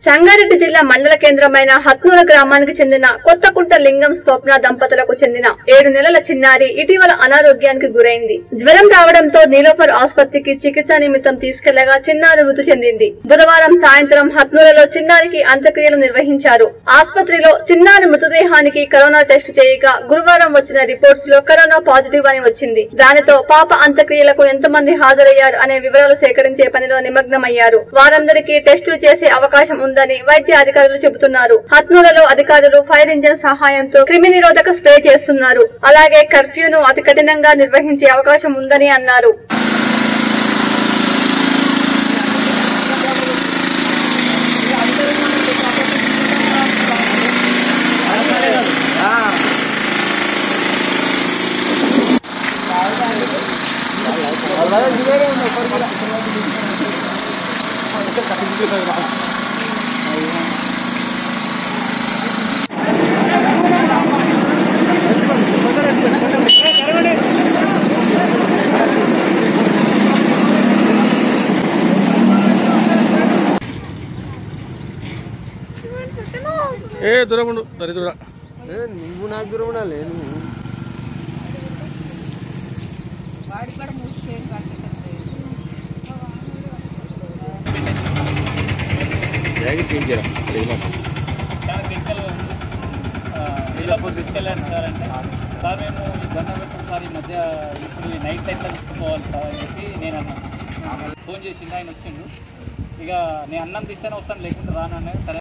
సంగారెడ్డి జిల్లా మండల కేంద్రమైన హత్నూర గ్రామానికి చెందిన కొత్తకుంట లింగం స్వప్న దంపతులకు చెందిన ఏడు నెలల చిన్నారి ఇటీవల అనారోగ్యానికి గురైంది జ్వరం రావడంతో నీలోఫర్ ఆసుపత్రికి చికిత్స నిమిత్తం తీసుకెళ్లగా చిన్నారి మృతి చెందింది బుధవారం సాయంత్రం హత్నూరలో చిన్నారికి అంత్యక్రియలు నిర్వహించారు ఆసుపత్రిలో చిన్నారి మృతదేహానికి కరోనా టెస్ట్ చేయగా గురువారం వచ్చిన రిపోర్ట్స్ లో కరోనా పాజిటివ్ అని వచ్చింది దానితో పాప అంత్యక్రియలకు ఎంతమంది హాజరయ్యారు అనే వివరాలు సేకరించే పనిలో నిమగ్నమయ్యారు వారందరికీ టెస్టులు చేసే అవకాశం ఉందని వైద్య అధికారులు చెబుతున్నారు హత్నూలలో అధికారులు ఫైర్ ఇంజిన్ సహాయంతో క్రిమి నిరోధక స్ప్రే చేస్తున్నారు అలాగే కర్ఫ్యూను అతి కఠినంగా నిర్వహించే అవకాశం ఉందని అన్నారు ఏ దూరం ఉండు దరిద్రుడా ఏ, నువ్వు నాకు దూరం ఉండాలి నువ్వు వీళ్ళప్పుడు తీసుకెళ్ళాను సార్ అంటే సార్ మేము ఈ దండం పెట్టిన సార్ ఈ మధ్య ఇప్పుడు ఈ నైట్ టైంలో తీసుకుపోవాలి సార్ అని చెప్పి నేను అన్నాను ఫోన్ చేసిండు ఆయన వచ్చిండు ఇక నేను అన్నం తీస్తేనే వస్తాను లేకుంటే రాను అనేది సరే